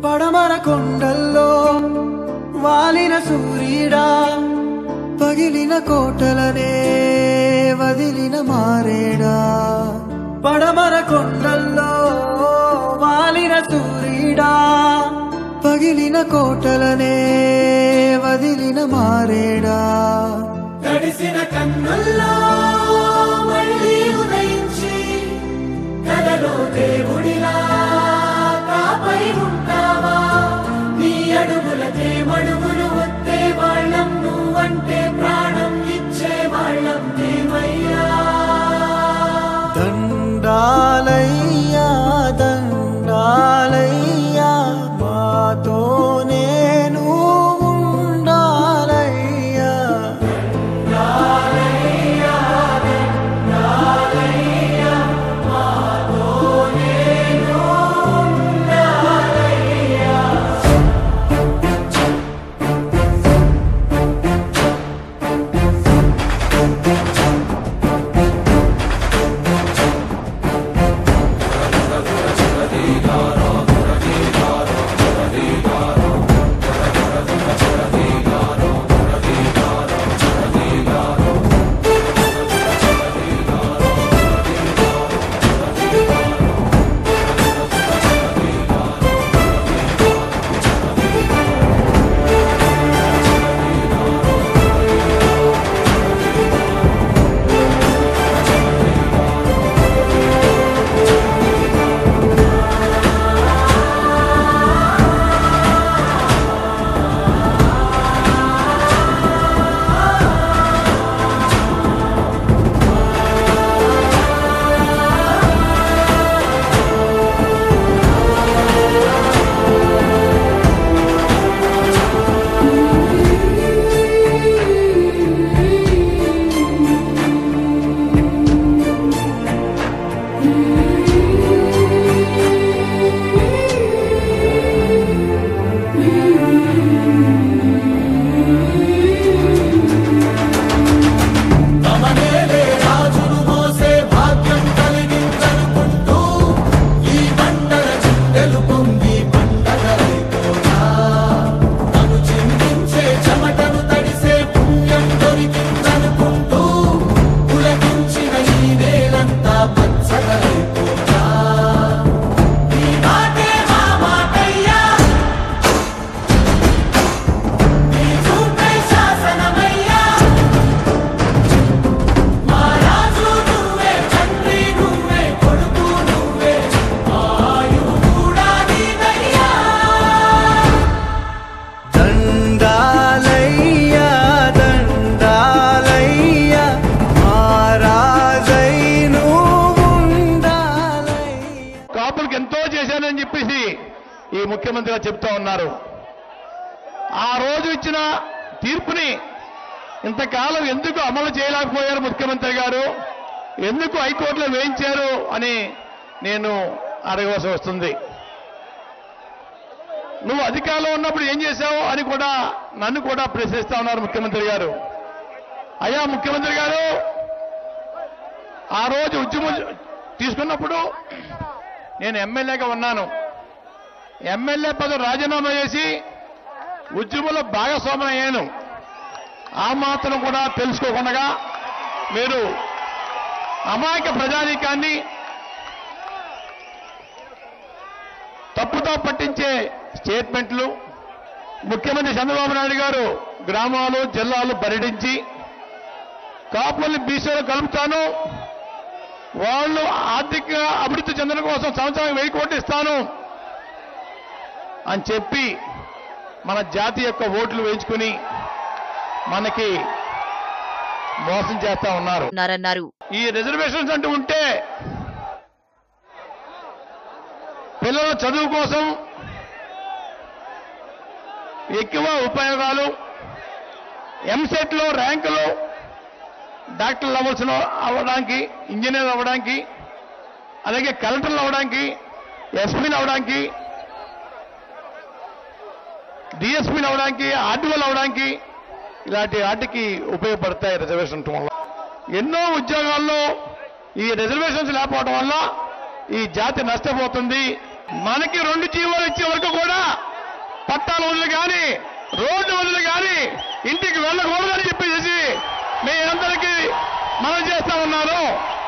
పడమర కొండల్లో వాలిన సూర్యుడా పగిలిన కోటలనే వదిలిన మారేడా పడమర కొండల్లో వాలిన సూర్యుడా పగిలిన కోటలనే వదిలిన మారేడా తడిసిన కన్నుల్లో మళ్ళీ ఉదయించి కలలో దేవుడిలా కాపై ఉంటావా నీ అడుగులకే మడుగులు వస్తే వాళ్ళం నువ్వంటే ప్రాణం ఇచ్చే వాళ్ళం దేవయ్యా దండాలయ్యా దండాలయ్యా మాతో నేను ఉండాలయ్యా తమనేలే రాజును మోసే భాగ్యం కలిగిందనుకుంటూ ఈ బండల చింతలు పొంగి పండగలైపోనా తను చిందించే చెమటను తడిసే పుణ్యం దొరికిందనుకుంటూ పులకించిన ఈ నేలంతా పచ్చగలైపోనా నీ మాటే మా మాటయ్యా నీ చూపే శాసనమయ్యా మా రాజు నువ్వే తండ్రి నువ్వే కొడుకు నువ్వే ఆయువు కూడా నీదయ్యా దండాలయ్యా దండాలయ్యా మారాజై నువ్వు ఉండాలయ్యా కాపులకు ఎంతో చేశానని చెప్పేసి ఈ ముఖ్యమంత్రి గారు చెప్తా ఉన్నారు ఆ రోజు ఇచ్చిన తీర్పుని ఇంతకాలం ఎందుకు అమలు చేయలేకపోయారు ముఖ్యమంత్రి గారు ఎందుకు హైకోర్టులో వేయించారు అని నేను అడగవలసి వస్తుంది నువ్వు అధికారంలో ఉన్నప్పుడు ఏం చేశావు అని కూడా నన్ను కూడా ప్రశ్నిస్తా ఉన్నారు ముఖ్యమంత్రి గారు అయ్యా ముఖ్యమంత్రి గారు ఆ రోజు ఉద్యమం తీసుకున్నప్పుడు నేను ఎమ్మెల్యేగా ఉన్నాను ఎమ్మెల్యే పదవి రాజీనామా చేసి ఉద్యమంలో భాగస్వామ్యం అయ్యాను ఆ మాత్రం కూడా తెలుసుకోకుండా మీరు అమాయక ప్రజానీకాన్ని తప్పుతో పట్టించే స్టేట్మెంట్లు ముఖ్యమంత్రి చంద్రబాబు నాయుడు గారు గ్రామాలు జిల్లాలు పర్యటించి కాపుల్ని బీసీలో కలుపుతాను వాళ్ళు ఆర్థిక అభివృద్ధి చెందడం కోసం సంవత్సరానికి వెయ్యి కోట్లు ఇస్తాను అని చెప్పి మన జాతి యొక్క ఓట్లు వేయించుకుని మనకి మోసం చేస్తా ఉన్నారు ఉన్నారన్నారు ఈ రిజర్వేషన్స్ అంటూ ఉంటే పిల్లల చదువు కోసం ఎక్కువ ఉపయోగాలు ఎంసెట్లో ర్యాంకులు డాక్టర్లు అవ్వాల్సిన అవ్వడానికి ఇంజనీర్ అవ్వడానికి అలాగే కలెక్టర్లు అవ్వడానికి ఎస్పీలు అవ్వడానికి డిఎస్పీలు అవ్వడానికి ఆర్డీఓలు అవ్వడానికి ఇలాంటి వాటికి ఉపయోగపడతాయి రిజర్వేషన్ వల్ల ఎన్నో ఉద్యోగాల్లో ఈ రిజర్వేషన్స్ లేకపోవడం వల్ల ఈ జాతి నష్టపోతుంది మనకి రెండు జీవోలు ఇచ్చే వరకు కూడా పట్టాల వదులు కానీ రోడ్డు వదులు కానీ ఇంటికి వెళ్ళకూడదని చెప్పేసి మీ అందరికీ మనం చేస్తా ఉన్నాను